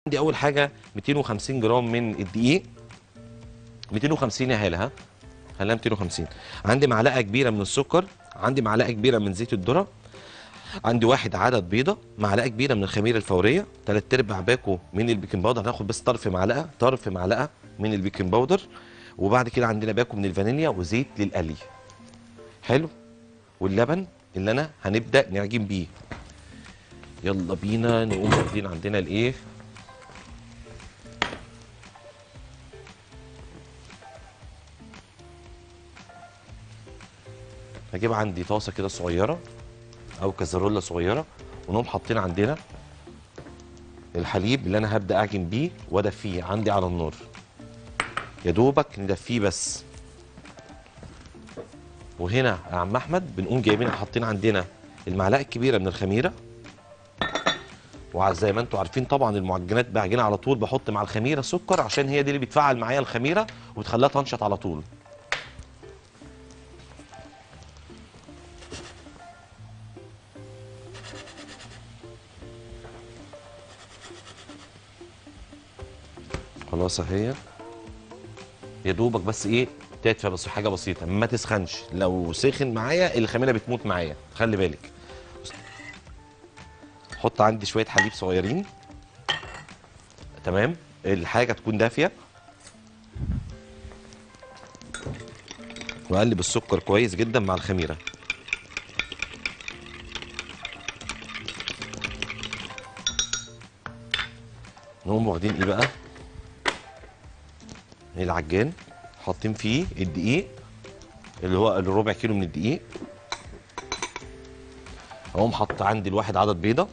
عندي اول حاجه 250 جرام من الدقيق 250 يا هاله ها خليها 250 عندي معلقه كبيره من السكر عندي معلقه كبيره من زيت الذره عندي واحد عدد بيضه معلقه كبيره من الخميره الفوريه تلات ارباع باكو من البيكنج باودر هناخد بس طرف معلقه طرف معلقه من البيكنج باودر وبعد كده عندنا باكو من الفانيليا وزيت للقلي حلو واللبن اللي انا هنبدا نعجن بيه يلا بينا نقوم واخدين عندنا الايه هجيب عندي طاسه كده صغيره او كزرولة صغيره ونقوم حاطين عندنا الحليب اللي انا هبدا اعجن بيه وادفيه عندي على النار يا دوبك ندفيه بس وهنا يا عم احمد بنقوم جايبين حاطين عندنا المعلقه الكبيره من الخميره وزي ما انتم عارفين طبعا المعجنات بعجنها على طول بحط مع الخميره سكر عشان هي دي اللي بتفعل معايا الخميره وتخليها تنشط على طول خلاص اهي يا دوبك بس ايه تدفى بس حاجه بسيطه ما تسخنش لو سخن معايا الخميره بتموت معايا خلي بالك حط عندي شويه حليب صغيرين تمام الحاجه تكون دافيه واقلب السكر كويس جدا مع الخميره نقوم واخدين ايه بقى العجان حاطين فيه الدقيق اللي هو الربع كيلو من الدقيق اقوم حاطط عندي الواحد عدد بيضه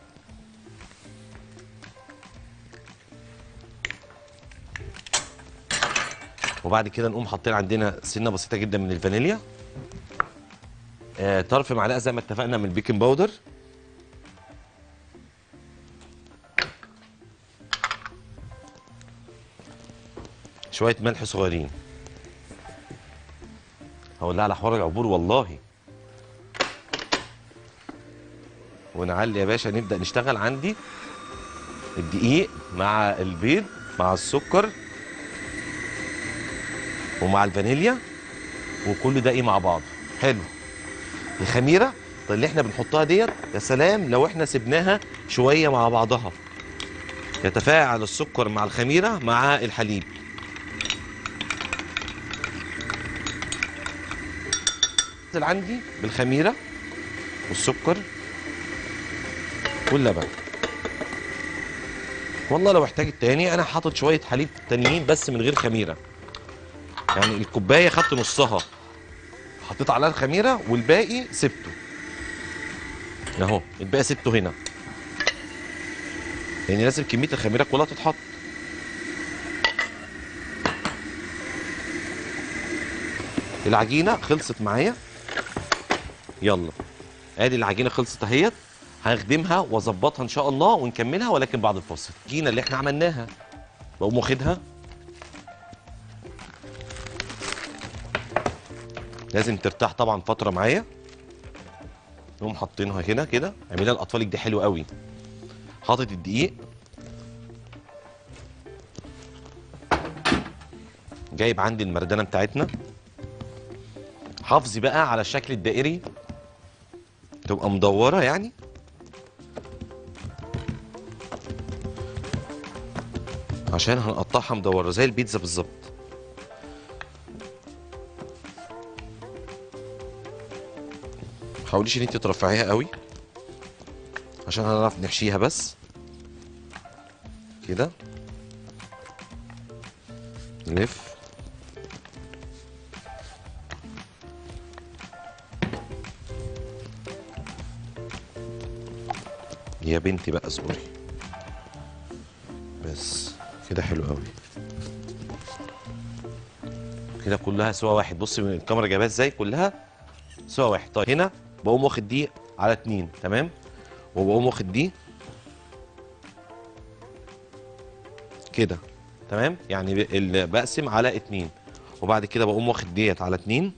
وبعد كده نقوم حاطين عندنا سنه بسيطه جدا من الفانيليا آه طرف معلقه زي ما اتفقنا من البيكنج باودر شويه ملح صغيرين هقول لها على حوار العبور والله ونعلي يا باشا نبدا نشتغل عندي الدقيق مع البيض مع السكر ومع الفانيليا وكل ده ايه مع بعض حلو الخميره اللي احنا بنحطها ديت يا سلام لو احنا سبناها شويه مع بعضها يتفاعل السكر مع الخميره مع الحليب نزل عندي بالخميره والسكر واللبن والله لو احتاجت تاني انا حاطط شويه حليب تانيين بس من غير خميره يعني الكوبايه خدت نصها حطيت عليها الخميره والباقي سبته اهو الباقي سبته هنا لان لازم كميه الخميره كلها تتحط العجينه خلصت معايا يلا ادي العجينه خلصت اهيت هخدمها واظبطها ان شاء الله ونكملها ولكن بعد الفاصل العجينه اللي احنا عملناها بقوم واخدها لازم ترتاح طبعا فتره معايا نقوم حاطينها هنا كده اعملها لاطفالك دي حلو قوي حاطط الدقيق جايب عندي المردانه بتاعتنا حافظي بقى على الشكل الدائري تبقى مدوره يعني عشان هنقطعها مدوره زي البيتزا بالظبط حاوليش ان انت ترفعيها قوي عشان هنعرف نحشيها بس كده نلف يا بنتي بقى اصبري بس كده حلو قوي كده كلها سوا واحد بصي من الكاميرا جايباها ازاي كلها سوا واحد طيب هنا بقوم واخد دي على اتنين تمام وبقوم واخد دي كده تمام يعني ب- ال- بقسم على اتنين وبعد كده بقوم واخد ديت على اتنين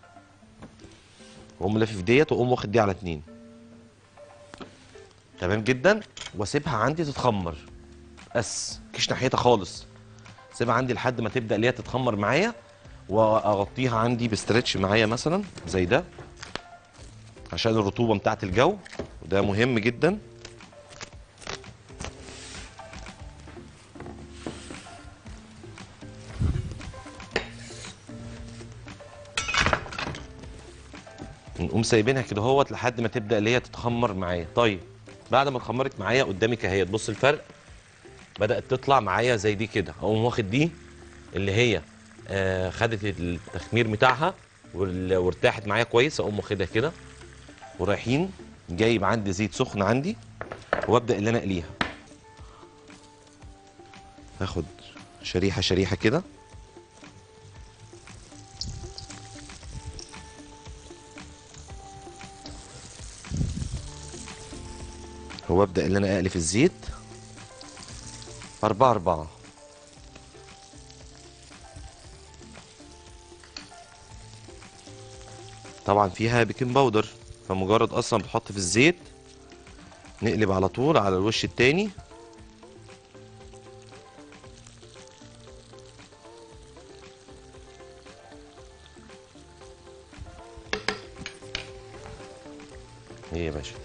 واقوم لافف ديت واقوم واخد دي على اتنين تمام جدا واسيبها عندي تتخمر بس مفيش ناحيتها خالص سيبها عندي لحد ما تبدا اللي هي تتخمر معايا واغطيها عندي بستريتش معايا مثلا زي ده عشان الرطوبه بتاعه الجو وده مهم جدا نقوم سايبينها كده اهوت لحد ما تبدا اللي هي تتخمر معايا طيب بعد ما اتخمرت معايا قدامك اهي تبص الفرق بدات تطلع معايا زي دي كده اقوم واخد دي اللي هي آه خدت التخمير بتاعها وال- وارتاحت معايا كويس اقوم واخدها كده ورايحين جايب عندي زيت سخن عندي وابدا اللي انا اقليها هاخد شريحه شريحه كده وابدا اللي انا اقلي في الزيت أربعة أربعة طبعا فيها بيكنج باودر فمجرد اصلا بتحط في الزيت نقلب على طول على الوش التاني ايه يا باشا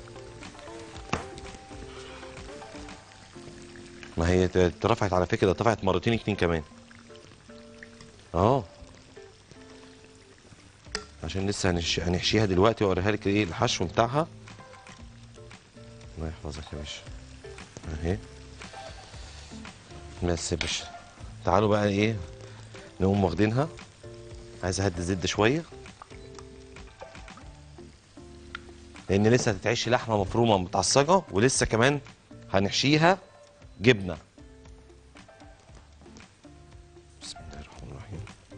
ما هي ت- اترفعت على فكره ده اترفعت مرتين اتنين كمان اه عشان لسه هنش... هنحشيها دلوقتي واوريها لك ايه الحشو بتاعها الله يحفظك يا باشا اهي بس يا باشا تعالوا بقى ايه نقوم واخدينها عايز اهدي الزيت ده شويه لان لسه هتتعشي لحمه مفرومه متعصجه ولسه كمان هنحشيها جبنه بسم الله الرحمن الرحيم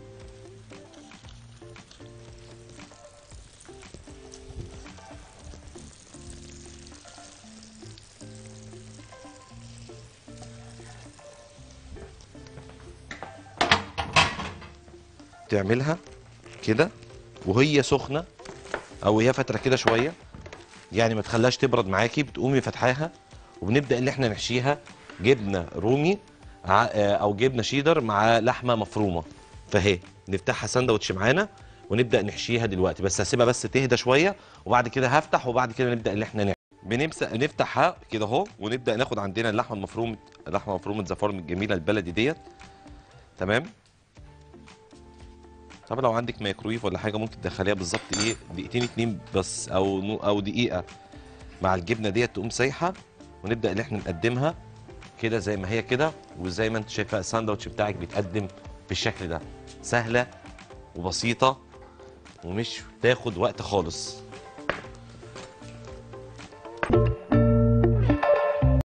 تعملها كده وهي سخنه او هي فتره كده شويه يعني ما تخليهاش تبرد معاكي بتقومي فاتحاها وبنبدا اللي احنا نحشيها جبنه رومي ع- آه، او جبنه شيدر مع لحمه مفرومه فاهي نفتحها ساندوتش معانا ونبدا نحشيها دلوقتي بس هسيبها بس تهدى شويه وبعد كده هفتح وبعد كده نبدا اللي احنا نعمل بنمسك نفتحها كده اهو ونبدا ناخد عندنا اللحمه المفرومه اللحمه مفرومه زفارم الجميله البلدي ديت تمام طب لو عندك ميكرويف ولا حاجه ممكن تدخليها بالظبط ايه دقيقتين اتنين بس او نو- او دقيقه مع الجبنه ديت تقوم سايحه ونبدا ان احنا نقدمها كده زي ما هي كده وزي ما انت شايفه الساندوتش بتاعك بيتقدم بالشكل ده سهله وبسيطه ومش تاخد وقت خالص